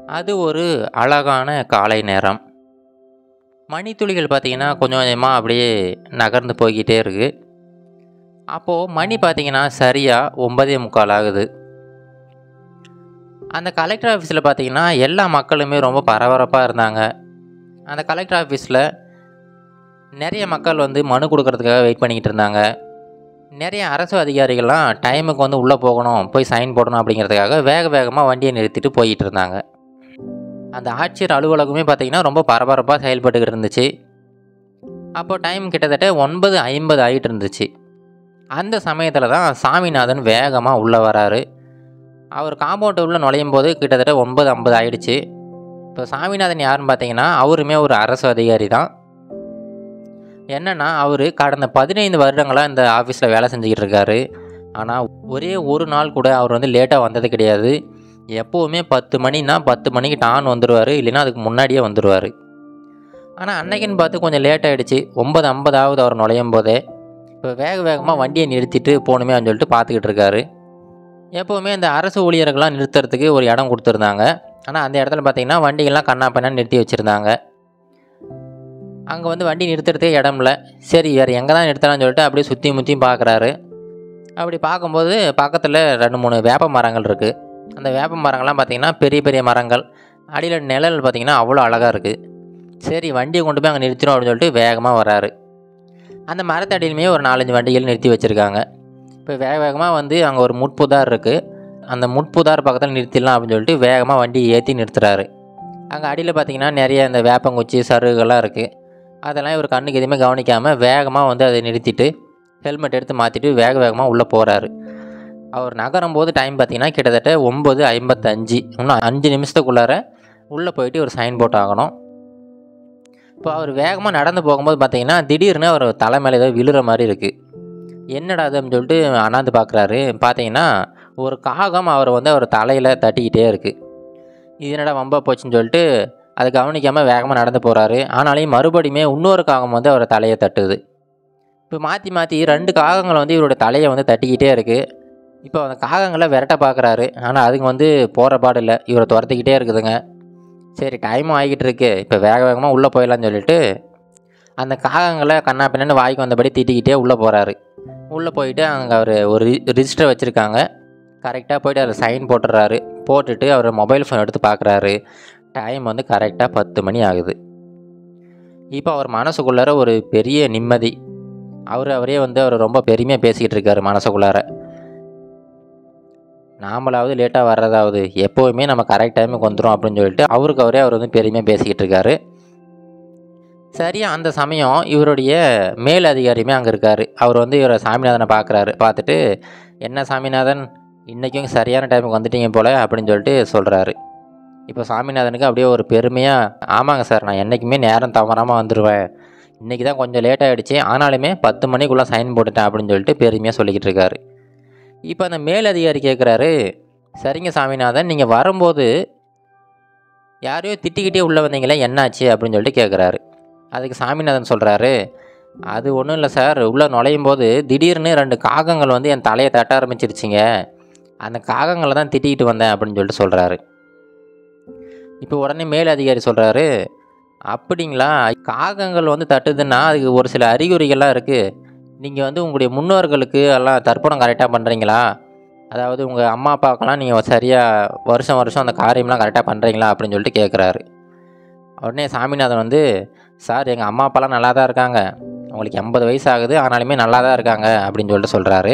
அது ஒரு அழகான காலை நேரம் மணித்துளிகள் பார்த்தீங்கன்னா கொஞ்சம் கொஞ்சமாக அப்படியே நகர்ந்து போய்கிட்டே இருக்குது அப்போது மணி பார்த்தீங்கன்னா சரியாக ஒன்பதே முக்கால் ஆகுது அந்த கலெக்டர் ஆஃபீஸில் பார்த்தீங்கன்னா எல்லா மக்களுமே ரொம்ப பரபரப்பாக இருந்தாங்க அந்த கலெக்டர் ஆஃபீஸில் நிறைய மக்கள் வந்து மனு கொடுக்கறதுக்காக வெயிட் பண்ணிக்கிட்டு இருந்தாங்க நிறைய அரசு அதிகாரிகள்லாம் டைமுக்கு வந்து உள்ளே போகணும் போய் சைன் போடணும் அப்படிங்கிறதுக்காக வேக வேகமாக வண்டியை நிறுத்திட்டு போயிட்டு இருந்தாங்க அந்த ஆட்சியர் அலுவலகமே பார்த்திங்கன்னா ரொம்ப பரபரப்பாக செயல்பட்டுக்கிட்டு இருந்துச்சு அப்போது டைம் கிட்டத்தட்ட ஒன்பது ஐம்பது ஆகிட்டு இருந்துச்சு அந்த சமயத்தில் தான் சாமிநாதன் வேகமாக உள்ளே வராரு அவர் காம்பவுண்டு உள்ளே நுழையும் போது கிட்டத்தட்ட ஒன்பது ஐம்பது ஆயிடுச்சு இப்போ சாமிநாதன் யாருன்னு பார்த்தீங்கன்னா அவருமே ஒரு அரசு அதிகாரி தான் என்னென்னா அவர் கடந்த பதினைந்து வருடங்களாக இந்த ஆஃபீஸில் வேலை செஞ்சுக்கிட்டு இருக்காரு ஆனால் ஒரே ஒரு நாள் கூட அவர் வந்து லேட்டாக வந்தது கிடையாது எப்போவுமே பத்து மணினா பத்து மணிக்கு டான் வந்துடுவார் இல்லைன்னா அதுக்கு முன்னாடியே வந்துடுவார் ஆனால் அன்னைக்குன்னு பார்த்து கொஞ்சம் லேட் ஆகிடுச்சு ஒன்பது ஐம்பதாவது அவர் நுழையும் போதே இப்போ வேக வேகமாக வண்டியை நிறுத்திட்டு போகணுமே அப்படின்னு சொல்லிட்டு பார்த்துக்கிட்டு இருக்காரு எப்போவுமே இந்த அரசு ஊழியர்கள்லாம் நிறுத்துறதுக்கு ஒரு இடம் கொடுத்துருந்தாங்க ஆனால் அந்த இடத்துல பார்த்தீங்கன்னா வண்டிகள்லாம் கண்ணா பண்ணா நிறுத்தி வச்சுருந்தாங்க அங்கே வந்து வண்டி நிறுத்துறதுக்கே இடம் இல்லை சரி வேறு எங்கே தான் நிறுத்தலாம்னு சொல்லிட்டு அப்படியே சுற்றி முற்றியும் பார்க்குறாரு அப்படி பார்க்கும்போது பக்கத்தில் ரெண்டு மூணு வேப்ப மரங்கள் இருக்குது அந்த வேப்ப மரங்கள்லாம் பார்த்திங்கன்னா பெரிய பெரிய மரங்கள் அடியில் நிழல் பார்த்திங்கன்னா அவ்வளோ அழகாக இருக்குது சரி வண்டியை கொண்டு போய் அங்கே நிறுத்திடும் அப்படின்னு சொல்லிட்டு வேகமாக வராரு அந்த மரத்தடியிலுமே ஒரு நாலஞ்சு வண்டிகள் நிறுத்தி வச்சுருக்காங்க இப்போ வேக வேகமாக வந்து அங்கே ஒரு முட்புதார் இருக்குது அந்த முட்புதார் பக்கத்தில் நிறுத்திடலாம் அப்படின்னு சொல்லிட்டு வேகமாக வண்டி ஏற்றி நிறுத்துறாரு அங்கே அடியில் பார்த்தீங்கன்னா நிறைய இந்த வேப்பங்குச்சி சருகுகள்லாம் இருக்குது அதெல்லாம் இவர் கண்ணுக்கு எதுவுமே கவனிக்காமல் வேகமாக வந்து அதை நிறுத்திட்டு ஹெல்மெட் எடுத்து மாற்றிட்டு வேக வேகமாக உள்ளே போகிறாரு அவர் நகரும் போது டைம் பார்த்தீங்கன்னா கிட்டத்தட்ட ஒம்பது ஐம்பத்தஞ்சு இன்னும் அஞ்சு நிமிஷத்துக்குள்ளார உள்ளே போயிட்டு ஒரு சைன் போட்டு ஆகணும் இப்போ அவர் வேகமாக நடந்து போகும்போது பார்த்தீங்கன்னா திடீர்னு அவர் தலை மேலே ஏதோ விழுற மாதிரி இருக்குது என்னடா அது அப்படின்னு சொல்லிட்டு அண்ணாந்து பார்க்குறாரு பார்த்தீங்கன்னா ஒரு காகம் அவரை வந்து அவர் தலையில் தட்டிக்கிட்டே இருக்குது இது என்னடா வம்பா போச்சுன்னு சொல்லிட்டு அதை கவனிக்காமல் வேகமாக நடந்து போகிறாரு ஆனாலையும் மறுபடியுமே இன்னொரு காகம் வந்து அவர் தலையை தட்டுது இப்போ மாற்றி மாற்றி ரெண்டு காகங்கள் வந்து இவரோட தலையை வந்து தட்டிக்கிட்டே இருக்குது இப்போ அந்த காகங்களை விரட்ட பார்க்குறாரு ஆனால் அதுங்க வந்து போகிற பாடு இல்லை இவரை துரத்திக்கிட்டே இருக்குதுங்க சரி டைமும் ஆகிக்கிட்டு இருக்கு இப்போ வேக வேகமாக உள்ளே போயிடலான்னு சொல்லிட்டு அந்த காகங்களை கண்ணா பின்னான்னு வாய்க்கு வந்தபடி திட்டிக்கிட்டே உள்ளே போகிறாரு உள்ளே போயிட்டு அங்கே அவர் ஒரு ரிஜிஸ்டர் வச்சுருக்காங்க கரெக்டாக போயிட்டு அதில் சைன் போட்டுடுறாரு போட்டுட்டு அவர் மொபைல் ஃபோன் எடுத்து பார்க்குறாரு டைம் வந்து கரெக்டாக பத்து மணி ஆகுது இப்போ அவர் மனசுக்குள்ளார ஒரு பெரிய நிம்மதி அவர் அவரே வந்து அவர் ரொம்ப பெருமையாக பேசிக்கிட்டு இருக்காரு மனசுக்குள்ளார நாமளாவது லேட்டாக வர்றதாவது எப்போவுமே நம்ம கரெக்ட் டைமுக்கு வந்துடும் அப்படின்னு சொல்லிட்டு அவருக்கு அவரே அவர் வந்து பெருமையாக பேசிக்கிட்டு இருக்காரு சரியா அந்த சமயம் இவருடைய மேல் அதிகாரியுமே அங்கே இருக்கார் அவர் வந்து இவரை சாமிநாதனை பார்க்குறாரு பார்த்துட்டு என்ன சாமிநாதன் இன்றைக்கும் சரியான டைமுக்கு வந்துட்டீங்க போல் அப்படின்னு சொல்லிட்டு சொல்கிறாரு இப்போ சாமிநாதனுக்கு அப்படியே ஒரு பெருமையாக ஆமாங்க சார் நான் என்றைக்குமே நேரம் தவறாமல் வந்துடுவேன் இன்றைக்கி தான் கொஞ்சம் லேட் ஆகிடுச்சு ஆனாலுமே பத்து மணிக்குள்ளே சைன் போட்டுட்டேன் அப்படின்னு சொல்லிட்டு பெருமையாக சொல்லிக்கிட்டு இருக்காரு இப்போ அந்த மேல் அதிகாரி கேட்குறாரு சரிங்க சாமிநாதன் நீங்கள் வரும்போது யாரையோ திட்டிக்கிட்டே உள்ளே வந்தீங்களே என்னாச்சு அப்படின்னு சொல்லிட்டு கேட்குறாரு அதுக்கு சாமிநாதன் சொல்கிறாரு அது ஒன்றும் இல்லை சார் உள்ளே நுழையும் போது திடீர்னு ரெண்டு காகங்கள் வந்து என் தலையை தட்ட ஆரம்பிச்சிருச்சிங்க அந்த காகங்களை தான் திட்டிக்கிட்டு வந்தேன் அப்படின்னு சொல்லிட்டு சொல்கிறாரு இப்போ உடனே மேல் அதிகாரி சொல்கிறாரு அப்படிங்களா காகங்கள் வந்து தட்டுதுன்னா அதுக்கு ஒரு சில அறிகுறிகள்லாம் இருக்குது நீங்கள் வந்து உங்களுடைய முன்னோர்களுக்கு எல்லாம் தர்ப்பணம் கரெக்டாக பண்ணுறீங்களா அதாவது உங்கள் அம்மா அப்பாக்கெல்லாம் நீங்கள் சரியாக வருஷம் வருஷம் அந்த காரியம்லாம் கரெக்டாக பண்ணுறீங்களா அப்படின்னு சொல்லிட்டு கேட்குறாரு உடனே சாமிநாதன் வந்து சார் எங்கள் அம்மா அப்பாலாம் நல்லா தான் இருக்காங்க அவங்களுக்கு எண்பது வயசு ஆகுது ஆனாலுமே நல்லா தான் இருக்காங்க அப்படின்னு சொல்லிட்டு சொல்கிறாரு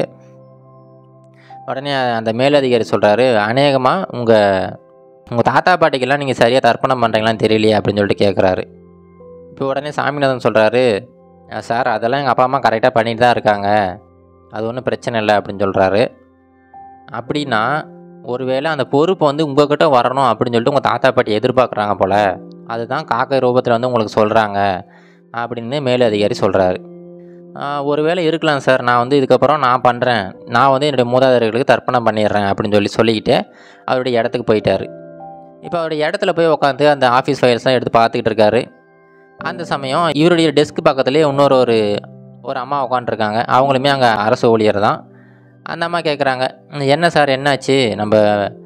உடனே அந்த மேலதிகாரி சொல்கிறாரு அநேகமாக உங்கள் உங்கள் தாத்தா பாட்டிக்கெல்லாம் நீங்கள் சரியாக தர்ப்பணம் பண்ணுறீங்களான்னு தெரியலையே அப்படின்னு சொல்லிட்டு கேட்குறாரு இப்போ உடனே சாமிநாதன் சொல்கிறாரு சார் அதெல்லாம் எங்கள் அப்பா அம்மா கரெக்டாக பண்ணிட்டு தான் இருக்காங்க அது ஒன்றும் பிரச்சனை இல்லை அப்படின்னு சொல்கிறாரு அப்படின்னா ஒருவேளை அந்த பொறுப்பு வந்து உங்ககிட்ட வரணும் அப்படின்னு சொல்லிட்டு உங்கள் தாத்தா பாட்டி எதிர்பார்க்குறாங்க போல் அதுதான் காக்கை ரூபத்தில் வந்து உங்களுக்கு சொல்கிறாங்க அப்படின்னு மேலதிகாரி சொல்கிறாரு ஒருவேளை இருக்கலாம் சார் நான் வந்து இதுக்கப்புறம் நான் பண்ணுறேன் நான் வந்து என்னுடைய மூதாதையர்களுக்கு தர்ப்பணம் பண்ணிடுறேன் அப்படின்னு சொல்லி சொல்லிக்கிட்டு அவருடைய இடத்துக்கு போயிட்டார் இப்போ அவருடைய இடத்துல போய் உட்காந்து அந்த ஆஃபீஸ் ஃபைல்ஸ்லாம் எடுத்து பார்த்துக்கிட்டு இருக்காரு அந்த சமயம் இவருடைய டெஸ்க் பக்கத்துலேயே இன்னொரு ஒரு ஒரு அம்மா உட்காந்துருக்காங்க அவங்களுமே அங்கே அரசு ஊழியர் தான் அந்த அம்மா கேட்குறாங்க என்ன சார் என்னாச்சு நம்ம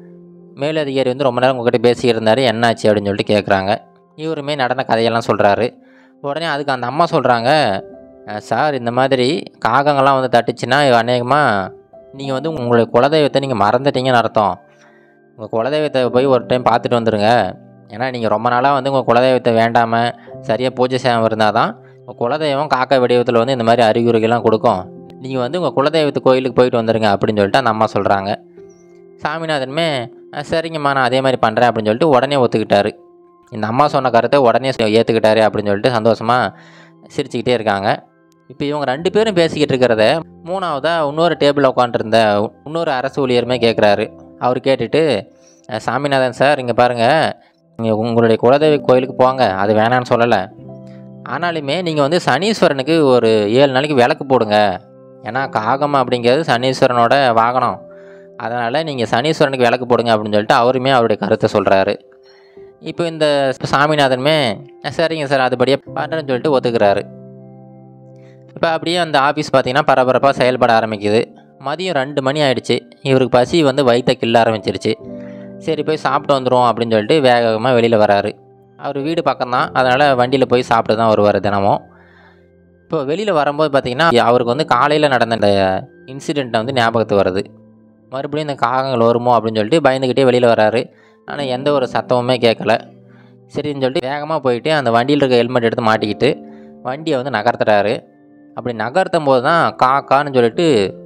மேலதிகாரி வந்து ரொம்ப நேரம் உங்ககிட்ட பேசிக்கிட்டு இருந்தார் என்னாச்சு அப்படின்னு சொல்லிட்டு கேட்குறாங்க இவருமே நடந்த கதையெல்லாம் சொல்கிறாரு உடனே அதுக்கு அந்த அம்மா சொல்கிறாங்க சார் இந்த மாதிரி காகங்கள்லாம் வந்து தட்டுச்சுன்னா அநேகமாக நீங்கள் வந்து உங்களுடைய குலதெய்வத்தை நீங்கள் மறந்துட்டீங்கன்னு அர்த்தம் உங்கள் குலதெய்வத்தை போய் ஒரு டைம் பார்த்துட்டு வந்துடுங்க ஏன்னா நீங்கள் ரொம்ப நாளாக வந்து உங்கள் குலதெய்வத்தை வேண்டாமல் சரியாக பூஜை செய்யாமல் இருந்தால் தான் உங்கள் குலதெய்வம் காக்கா வடிவத்தில் வந்து இந்த மாதிரி அறிகுறிகள்லாம் கொடுக்கும் நீங்கள் வந்து உங்கள் குலதெய்வத்து கோயிலுக்கு போயிட்டு வந்துடுங்க அப்படின்னு சொல்லிட்டு அந்த அம்மா சொல்கிறாங்க சாமிநாதனுமே "அஹ், சரிங்கம்மா நான் அதே மாதிரி பண்ணுறேன் அப்படின்னு சொல்லிட்டு உடனே ஒத்துக்கிட்டாரு இந்த அம்மா சொன்ன கருத்தை உடனே ஏற்றுக்கிட்டாரு அப்படின்னு சொல்லிட்டு சந்தோஷமாக சிரிச்சுக்கிட்டே இருக்காங்க இப்போ இவங்க ரெண்டு பேரும் பேசிக்கிட்டு இருக்கிறத மூணாவதாக இன்னொரு டேபிளில் உட்காந்துருந்த இன்னொரு அரசு ஊழியருமே கேட்குறாரு அவர் கேட்டுட்டு "அஹ், சாமிநாதன் சார் இங்கே பாருங்கள் நீங்கள் உங்களுடைய குலதெய்வ கோயிலுக்கு போங்க அது வேணான்னு சொல்லலை ஆனாலுமே நீங்கள் வந்து சனீஸ்வரனுக்கு ஒரு ஏழு நாளைக்கு விளக்கு போடுங்க ஏன்னா காகம் அப்படிங்கிறது சனீஸ்வரனோட வாகனம் அதனால் நீங்கள் சனீஸ்வரனுக்கு விளக்கு போடுங்க அப்படின்னு சொல்லிட்டு அவருமே அவருடைய கருத்தை சொல்கிறாரு இப்போ இந்த சாமிநாதனுமே "அஹ், சரிங்க சார் அதுபடியே பண்ணுறேன்னு சொல்லிட்டு ஒத்துக்கிறாரு இப்போ அப்படியே அந்த ஆஃபீஸ் பார்த்தீங்கன்னா பரபரப்பாக செயல்பட ஆரம்பிக்குது மதியம் ரெண்டு மணி ஆயிடுச்சு இவருக்கு பசி வந்து வயிற்ற கிள்ள ஆரம்பிச்சிருச்சு சரி போய் சாப்பிட்டு வந்துடும் அப்படின்னு சொல்லிட்டு வேக வேகமாக வெளியில் வராரு அவர் வீடு பக்கம்தான் அதனால் வண்டியில் போய் சாப்பிட்டு தான் வருவார் தினமும் இப்போ வெளியில் வரும்போது பார்த்தீங்கன்னா அவருக்கு வந்து காலையில் நடந்த இந்த இன்சிடெண்ட்டை வந்து ஞாபகத்துக்கு வருது மறுபடியும் இந்த காகங்கள் வருமோ அப்படின்னு சொல்லிட்டு பயந்துக்கிட்டே வெளியில் வராரு ஆனால் எந்த ஒரு சத்தமுமே கேட்கல சரின்னு சொல்லிட்டு வேகமாக போயிட்டு அந்த வண்டியில் இருக்க ஹெல்மெட் எடுத்து மாட்டிக்கிட்டு வண்டியை வந்து நகர்த்துறாரு அப்படி நகர்த்தும் போது தான் காக்கான்னு சொல்லிட்டு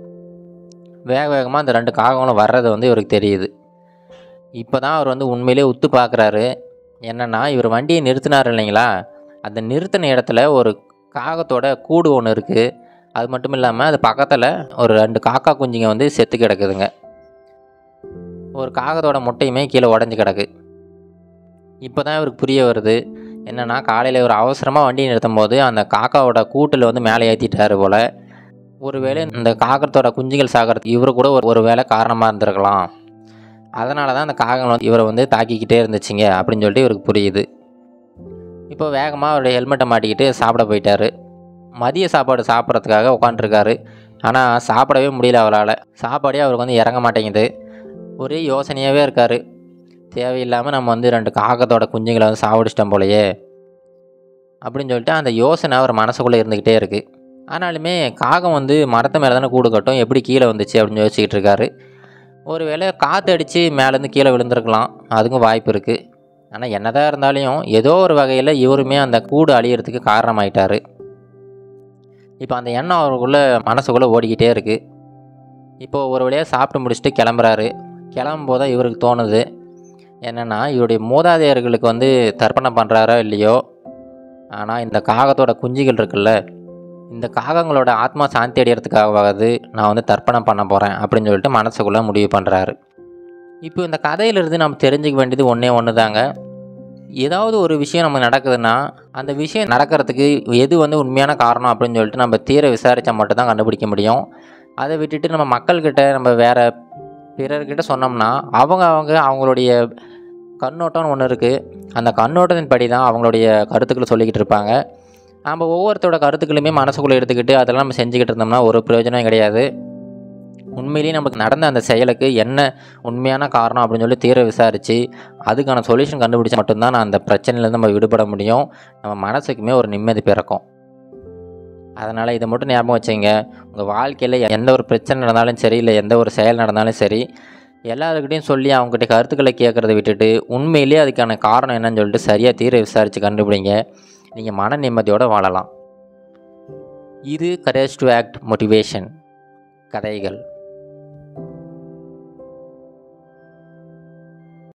வேக வேகமாக அந்த ரெண்டு காகங்களும் வர்றது வந்து இவருக்கு தெரியுது இப்போ தான் அவர் வந்து உண்மையிலே உத்து பார்க்குறாரு என்னென்னா இவர் வண்டியை நிறுத்தினார் இல்லைங்களா அந்த நிறுத்தின இடத்துல ஒரு காகத்தோட கூடு ஒன்று இருக்குது அது மட்டும் இல்லாமல் அது பக்கத்தில் ஒரு ரெண்டு காக்கா குஞ்சுங்க வந்து செத்து கிடக்குதுங்க ஒரு காகத்தோட முட்டையுமே கீழே உடஞ்சி கிடக்கு இப்போ தான் இவருக்கு புரிய வருது என்னென்னா காலையில் ஒரு அவசரமாக வண்டி நிறுத்தும் போது அந்த காக்காவோட கூட்டில் வந்து மேலே ஏற்றிட்டாரு போல் ஒருவேளை இந்த காகத்தோட குஞ்சுகள் சாகிறதுக்கு இவர் கூட ஒரு ஒரு வேளை காரணமாக இருந்திருக்கலாம் அதனால தான் அந்த காகங்கள் வந்து இவரை வந்து தாக்கிக்கிட்டே இருந்துச்சுங்க அப்படின்னு சொல்லிட்டு இவருக்கு புரியுது இப்போ வேகமாக அவருடைய ஹெல்மெட்டை மாட்டிக்கிட்டு சாப்பிட போயிட்டாரு மதிய சாப்பாடு சாப்பிட்றதுக்காக உட்காண்ட்ருக்காரு ஆனால் சாப்பிடவே முடியல அவரால் சாப்பாடே அவருக்கு வந்து இறங்க மாட்டேங்குது ஒரே யோசனையாகவே இருக்கார் தேவையில்லாமல் நம்ம வந்து ரெண்டு காகத்தோட குஞ்சுங்களை வந்து சாவடிச்சிட்டோம் போலயே அப்படின்னு சொல்லிட்டு அந்த யோசனை அவர் மனசுக்குள்ளே இருந்துக்கிட்டே இருக்குது ஆனாலுமே காகம் வந்து மரத்து மேலே தானே கூடு கட்டும் எப்படி கீழே வந்துச்சு அப்படின்னு யோசிச்சுக்கிட்டு இருக்காரு ஒருவேளை காற்று அடித்து மேலேருந்து கீழே விழுந்திருக்கலாம் அதுக்கும் வாய்ப்பு இருக்குது ஆனால் என்னதான் இருந்தாலும் ஏதோ ஒரு வகையில் இவருமே அந்த கூடு அழியறதுக்கு காரணமாயிட்டாரு இப்போ அந்த எண்ணம் அவருக்குள்ளே மனசுக்குள்ளே ஓடிக்கிட்டே இருக்குது இப்போது ஒரு வழியாக சாப்பிட்டு முடிச்சுட்டு கிளம்புறாரு கிளம்பும்போது தான் இவருக்கு தோணுது என்னென்னா இவருடைய மூதாதையர்களுக்கு வந்து தர்ப்பணம் பண்ணுறாரோ இல்லையோ ஆனால் இந்த காகத்தோட குஞ்சுகள் இருக்குல்ல இந்த காகங்களோட ஆத்மா சாந்தி அடைகிறதுக்காகவாவது நான் வந்து தர்ப்பணம் பண்ண போகிறேன் அப்படின்னு சொல்லிட்டு மனசுக்குள்ளே முடிவு பண்ணுறாரு இப்போ இந்த கதையிலிருந்து நம்ம தெரிஞ்சுக்க வேண்டியது ஒன்றே ஒன்று தாங்க ஏதாவது ஒரு விஷயம் நம்ம நடக்குதுன்னா அந்த விஷயம் நடக்கிறதுக்கு எது வந்து உண்மையான காரணம் அப்படின்னு சொல்லிட்டு நம்ம தீர விசாரித்தா மட்டும்தான் கண்டுபிடிக்க முடியும் அதை விட்டுட்டு நம்ம மக்கள்கிட்ட நம்ம வேறு பிறர்கிட்ட சொன்னோம்னா அவங்க அவங்க அவங்களுடைய கண்ணோட்டம்னு ஒன்று இருக்குது அந்த கண்ணோட்டத்தின் படி தான் அவங்களுடைய கருத்துக்களை சொல்லிக்கிட்டு இருப்பாங்க நம்ம ஒவ்வொருத்தரோட கருத்துக்களுமே மனசுக்குள்ளே எடுத்துக்கிட்டு அதெல்லாம் நம்ம செஞ்சுக்கிட்டு இருந்தோம்னா ஒரு பிரயோஜனம் கிடையாது உண்மையிலேயே நமக்கு நடந்த அந்த செயலுக்கு என்ன உண்மையான காரணம் அப்படின்னு சொல்லி தீர விசாரித்து அதுக்கான சொல்யூஷன் கண்டுபிடிச்சா மட்டும்தான் நான் அந்த பிரச்சனையிலேருந்து நம்ம விடுபட முடியும் நம்ம மனசுக்குமே ஒரு நிம்மதி பிறக்கும் அதனால் இதை மட்டும் ஞாபகம் வச்சுங்க உங்கள் வாழ்க்கையில் எந்த ஒரு பிரச்சனை நடந்தாலும் சரி இல்லை எந்த ஒரு செயல் நடந்தாலும் சரி எல்லாருக்கிட்டையும் சொல்லி அவங்ககிட்ட கருத்துக்களை கேட்குறத விட்டுட்டு உண்மையிலேயே அதுக்கான காரணம் என்னன்னு சொல்லிட்டு சரியாக தீர விசாரித்து கண்டுபிடிங்க நீங்கள் மன நிம்மதியோடு வாழலாம் இது கரேஜ் டு ஆக்ட் மோட்டிவேஷன் கதைகள்